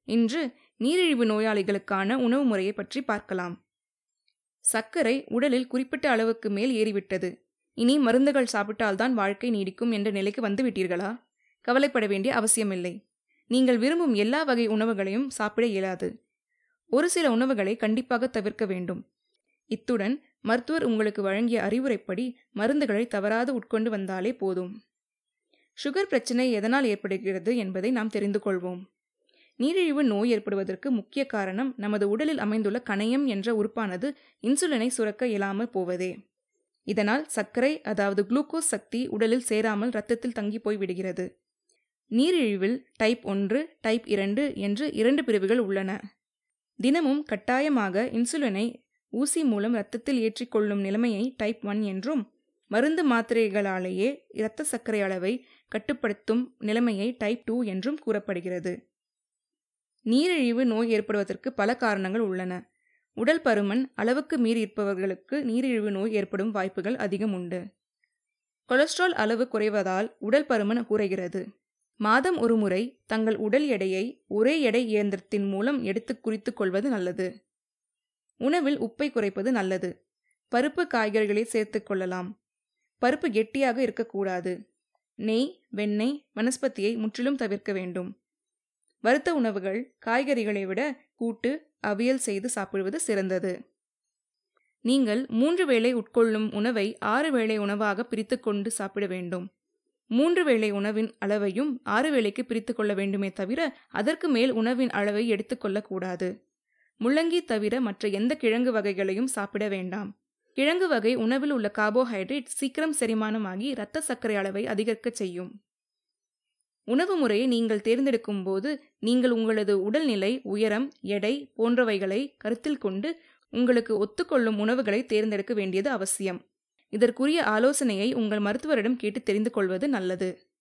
இன்று நீரிழிவு நோயாளிகளுக்கான உணவு முறையை பற்றி பார்க்கலாம் சர்க்கரை உடலில் குறிப்பிட்ட அளவுக்கு மேல் ஏறிவிட்டது இனி மருந்துகள் சாப்பிட்டால்தான் வாழ்க்கை நீடிக்கும் என்ற நிலைக்கு வந்து விட்டீர்களா கவலைப்பட வேண்டிய அவசியமில்லை நீங்கள் விரும்பும் எல்லா வகை உணவுகளையும் சாப்பிட இயலாது ஒரு சில உணவுகளை கண்டிப்பாக தவிர்க்க வேண்டும் இத்துடன் மருத்துவர் உங்களுக்கு வழங்கிய அறிவுரைப்படி மருந்துகளை தவறாது உட்கொண்டு வந்தாலே போதும் சுகர் பிரச்சனை எதனால் ஏற்படுகிறது என்பதை நாம் தெரிந்து கொள்வோம் நீரிழிவு நோய் ஏற்படுவதற்கு முக்கிய காரணம் நமது உடலில் அமைந்துள்ள கணையம் என்ற உறுப்பானது இன்சுலினை சுரக்க இயலாமல் போவதே இதனால் சர்க்கரை அதாவது குளுக்கோஸ் சக்தி உடலில் சேராமல் இரத்தத்தில் தங்கி போய் விடுகிறது நீரிழிவில் டைப் ஒன்று டைப் இரண்டு என்று இரண்டு பிரிவுகள் உள்ளன தினமும் கட்டாயமாக இன்சுலினை ஊசி மூலம் இரத்தத்தில் ஏற்றிக்கொள்ளும் நிலைமையை டைப் ஒன் என்றும் மருந்து மாத்திரைகளாலேயே இரத்த சர்க்கரை அளவை கட்டுப்படுத்தும் நிலைமையை டைப் டூ என்றும் கூறப்படுகிறது நீரிழிவு நோய் ஏற்படுவதற்கு பல காரணங்கள் உள்ளன உடல் பருமன் அளவுக்கு மீறி இருப்பவர்களுக்கு நீரிழிவு நோய் ஏற்படும் வாய்ப்புகள் அதிகம் உண்டு கொலஸ்ட்ரால் அளவு குறைவதால் உடல் பருமன் குறைகிறது மாதம் ஒரு முறை தங்கள் உடல் எடையை ஒரே எடை இயந்திரத்தின் மூலம் எடுத்து குறித்து கொள்வது நல்லது உணவில் உப்பை குறைப்பது நல்லது பருப்பு காய்கறிகளை சேர்த்து கொள்ளலாம் பருப்பு கெட்டியாக இருக்கக்கூடாது நெய் வெண்ணெய் வனஸ்பதியை முற்றிலும் தவிர்க்க வேண்டும் வறுத்த உணவுகள் காய்கறிகளை விட கூட்டு அவியல் செய்து சாப்பிடுவது சிறந்தது நீங்கள் மூன்று வேளை உட்கொள்ளும் உணவை ஆறு வேளை உணவாக பிரித்து கொண்டு சாப்பிட வேண்டும் மூன்று வேளை உணவின் அளவையும் ஆறு வேளைக்கு பிரித்து கொள்ள வேண்டுமே தவிர அதற்கு மேல் உணவின் அளவை எடுத்துக்கொள்ளக்கூடாது முள்ளங்கி தவிர மற்ற எந்த கிழங்கு வகைகளையும் சாப்பிட வேண்டாம் கிழங்கு வகை உணவில் உள்ள கார்போஹைட்ரேட் சீக்கிரம் செரிமானமாகி இரத்த சர்க்கரை அளவை அதிகரிக்கச் செய்யும் உணவு முறையை நீங்கள் தேர்ந்தெடுக்கும் போது நீங்கள் உங்களது உடல்நிலை உயரம் எடை போன்றவைகளை கருத்தில் கொண்டு உங்களுக்கு ஒத்துக்கொள்ளும் உணவுகளை தேர்ந்தெடுக்க வேண்டியது அவசியம் இதற்குரிய ஆலோசனையை உங்கள் மருத்துவரிடம் கேட்டு தெரிந்து கொள்வது நல்லது